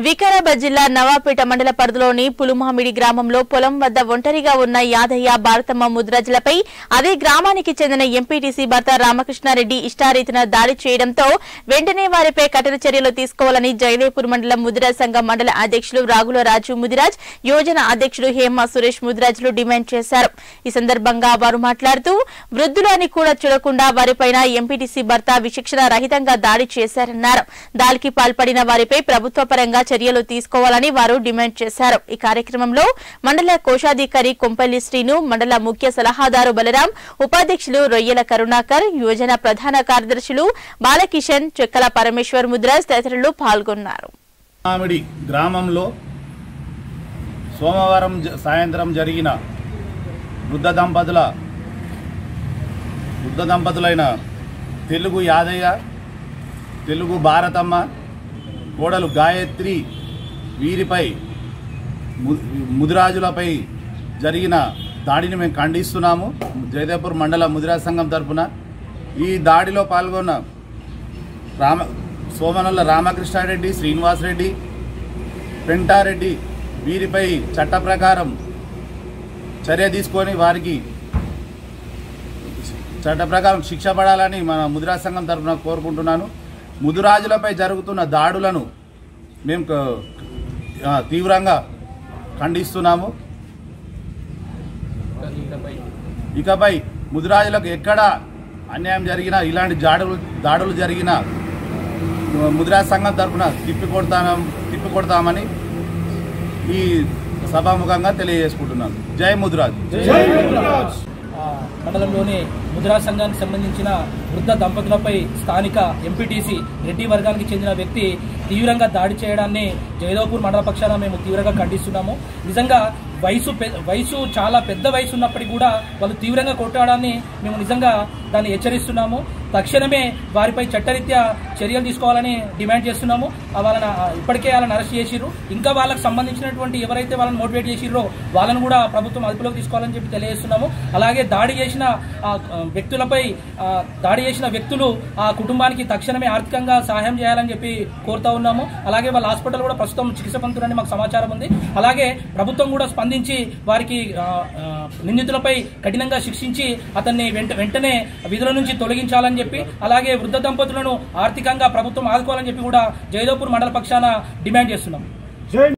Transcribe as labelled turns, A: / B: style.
A: వికారాబాద్ జిల్లా నవాపేట మండల పరిధిలోని పులుమామిడి గ్రామంలో పొలం వద్ద ఒంటరిగా ఉన్న యాదయ్య భారతమ్మ ముద్రాజులపై అదే గ్రామానికి చెందిన ఎంపీటీసీ భర్త రామకృష్ణారెడ్డి ఇష్టారీతిన దాడి చేయడంతో వెంటనే వారిపై కఠిన చర్యలు తీసుకోవాలని జయదేపూర్ మండలం ముదిరాజ్ సంఘం మండల అధ్యక్షులు రాగుల రాజు ముదిరాజ్ యోజన అధ్యక్షుడు హేమ సురేష్ ముదిరాజులు డిమాండ్ చేశారు ఈ సందర్భంగా వారు మాట్లాడుతూ వృద్ధులు అని కూడా చూడకుండా వారిపైన ఎంపీటీసీ భర్త విచక్షణ రహితంగా దాడి చేశారన్నారు దాడికి పాల్పడిన వారిపై ప్రభుత్వ పరంగా చర్యలు తీసుకోవాలని వారు డిమాండ్ చేశారు ఈ కార్యక్రమంలో మండల కోశాధికారి కొంపల్లి శ్రీను మండల ముఖ్య సలహాదారు బలరాం ఉపాధ్యక్షులు రొయ్యల కరుణాకర్ యోజన ప్రధాన కార్యదర్శులు బాలకిషన్ చెక్కల పరమేశ్వర్ ముద్రాజ్ తదితరులు పాల్గొన్నారు
B: మామిడి గ్రామంలో సోమవారం జ- సాయంత్రం జరిగిన వృద్ధ దంపతుల వృద్ధ దంపతులైన తెలుగు యాదయ్య తెలుగు భారతమ్మ కోడలు గాయత్రి వీరిపై ము- ముదిరాజులపై జరిగిన దాడిని మేము ఖండిస్తున్నాము జయదేపూర్ మండల ముదిరాజ్ సంఘం తరపున ఈ దాడిలో పాల్గొన్న రామ సోమనల్ల రామకృష్ణారెడ్డి శ్రీనివాసరెడ్డి పెంటారెడ్డి వీరిపై చట్ట ప్రకారం చర్య తీసుకొని వారికి చట్ట ప్రకారం శిక్ష పడాలని మన ముదిరాజ్ సంఘం తరఫున కోరుకుంటున్నాను ముదిరాజులపై జరుగుతున్న దాడులను మేము క- ఆ, తీవ్రంగా ఖండిస్తున్నాము ఇకపై ముదిరాజులకు ఎక్కడ అన్యాయం జరిగినా ఇలాంటి జాడులు దాడులు జరిగినా ముదిరాజ్ సంఘం తరఫున తిప్పికొడతాం తిప్పికొడతామని ఈ సభాముఖంగా తెలియజేసుకుంటున్నాను జై ముదిరాజ్
C: ఆ, మండలంలోని ముద్రా సంఘానికి సంబంధించిన వృద్ధ దంపతులపై స్థానిక ఎంపీటీసీ రెడ్డి వర్గానికి చెందిన వ్యక్తి తీవ్రంగా దాడి చేయడాన్ని జయదేవ్పూర్ మండల పక్షాన మేము తీవ్రంగా ఖండిస్తున్నాము నిజంగా వయసు పె- వయసు చాలా పెద్ద వయసు ఉన్నప్పటికీ కూడా వాళ్ళు తీవ్రంగా కొట్టడాన్ని మేము నిజంగా దాన్ని హెచ్చరిస్తున్నాము తక్షణమే వారిపై చట్టరీత్యా చర్యలు తీసుకోవాలని డిమాండ్ చేస్తున్నాము ఆ వాళ్ళని ఆ, ఇప్పటికే వాళ్ళని అరెస్ట్ చేసిర్రు ఇంకా వాళ్ళకి సంబంధించినటువంటి ఎవరైతే వాళ్ళని మోటివేట్ చేసిర్రో వాళ్ళని కూడా ప్రభుత్వం అదుపులోకి తీసుకోవాలని చెప్పి తెలియజేస్తున్నాము అలాగే దాడి చేసిన ఆ, ఆ, వ్యక్తులపై ఆ, దాడి చేసిన వ్యక్తులు ఆ కుటుంబానికి తక్షణమే ఆర్థికంగా సహాయం చేయాలని చెప్పి కోరుతా ఉన్నాము అలాగే వాళ్ళ హాస్పిటల్ కూడా ప్రస్తుతం చికిత్స పొందుతున్నారని మాకు సమాచారం ఉంది అలాగే ప్రభుత్వం కూడా స్పందించి వారికి ఆ, ఆ, నిందితులపై కఠినంగా శిక్షించి అతన్ని వెంట వెంటనే విధుల నుంచి తొలగించాలని చెప్పి అలాగే వృద్ధ దంపతులను ఆర్థికంగా ప్రభుత్వం ఆదుకోవాలని చెప్పి కూడా జయదేవ్పూర్ మండల పక్షాన డిమాండ్ చేస్తున్నాం